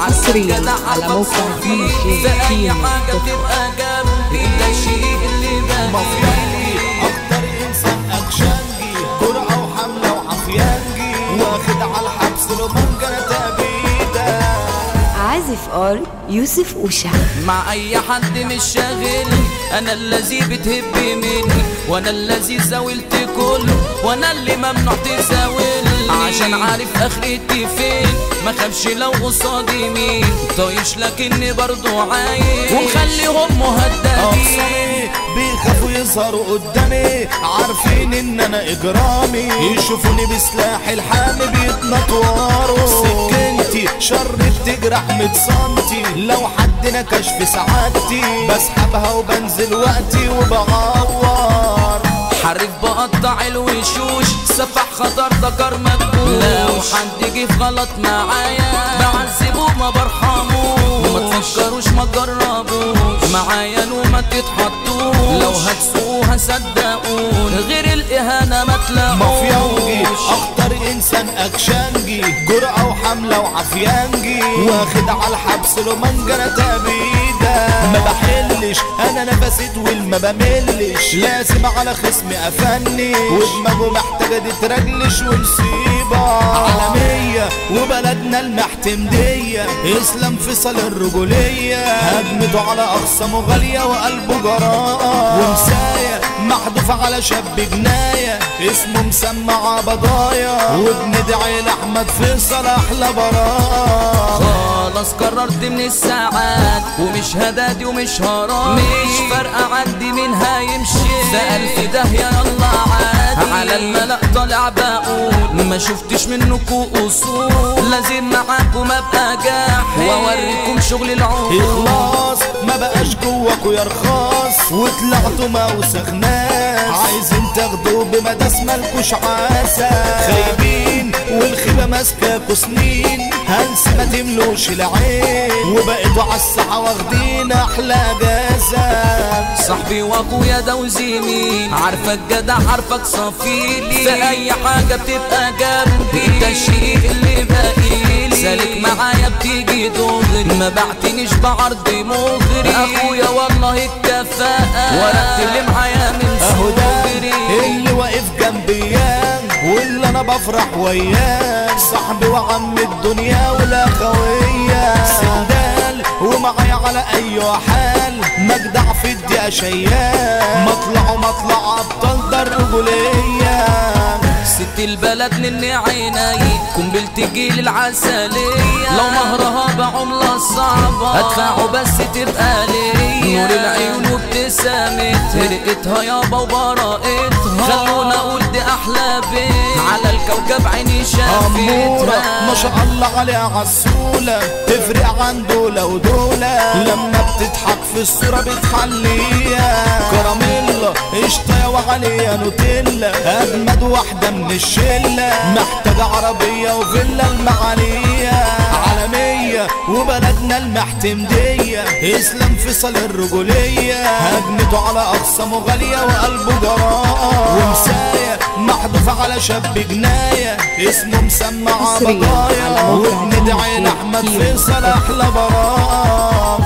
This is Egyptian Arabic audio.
حصريا على موقع دي جي في اي كيمو حاجة بتبقى جنبي ده الشيء اللي مافيانجي اكتر انسان اكشنجي جرأة وحملة وعافيانجي واخد على الحبس رومانجا تأبيدة عازف ار يوسف أوشا مع اي حد مش شاغلني انا الذي بتهب مني وانا الذي زاولت كله وانا اللي ممنوع تزاولني عشان عارف اخرتي فين ما خافش لو قصادي مين طايش لكني برضو عايش ومخليهم مهددين أقصري بيخافوا يظهروا قدامي عارفين ان انا اجرامي يشوفوني بسلاح الحامي بيتنطوروا سكنتي شر بتجرح مية سنتي لو حد نكش في سعادتي بسحبها وبنزل وقتي وبعور حرف بقطع الوشوش سفح خطر ذكر مدبوش لو حد جه في غلط معايا بعذبه ما برحموش ما تفكروش ما تجربوش معايا لو ما تتحطوش لو هتسوقوها صدقوني غير الاهانه ما مافيانجي تلاقوش اخطر انسان اكشنجي جرأة وحملة وعافيانجي واخد على الحبس له منجرة تأبيدة ما بحلش انا نفسي طويل ما بملش لازم على خصمي افنش ودماغه محتاجة تترجلش ونسيبة عالمية وبلدنا المحتمدية اسلام فصل الرجولية هجمته على اخصامه غالية وقلبه جراءة ومساية محذوف على شاب جناية اسمه مسمع بضايا وبندعي لأحمد فيصل أحلى براءة خلاص قررت من الساعات ومش هدادي ومش هرام مش فارقة عندي مين هيمشي ده ألف داهية يلا عادي على الملأ طالع بقول ما شفتش منكم أصول لازم معاكم أبقى جاحد وأوريكم شغل العقول إخلاص ما بقاش جواكوا يا رخاص وطلعتوا موسخ ناس عايزين تاخدوا بمداس مالكوش عاسة خايبين والخيبة ماسكاكوا سنين هلس ما تملوش العين وبقيتوا عالساحة واخدين أحلى جازة صاحبي واخويا ده وزميل عارفك جدع عارفك صفيلي في اي حاجة بتبقى جنبي انت الشيء اللي باقيلي سالك معايا بتيجي دغري ما بعتنيش بعرض مغري اخويا والله الكفاءة ورقت اللي معايا من اهو ده صغري اللي واقف جنبيا واللي انا بفرح وياه صاحبي وعم الدنيا والاخوية سندال ومعايا على اي حال مجدع في الدقيقة شيال مطلع مطلع ابطال ده الرجولية ست البلد نني عيني قنبلة جيل العسلية لو مهرها بعملة صعبة هدفعه بس تبقى ليا نور العيون وابتسامتها رقتها يابا وبراءتها خلونا اقول دي احلى بيت على الكوكب عيني أمورة شافتها ما شاء الله عليها عسولة تفرق عن دولة ودولة لما بتضحك في الصورة بتحليها كراميلا قشطة وعليها نوتيلا أجمد واحدة من الشلة محتاجة عربية وفيلا المعالية عالمية وبلدنا المحتمدية اسلام فصل الرجولية هجمته على أخصامه غالية وقلبه جراءة ومساية محذوفة على شاب جناية اسمه مسمع حصرياً على بضايا موقع وبندعي DJ لأحمد كيمو. فيصل أحلى براءة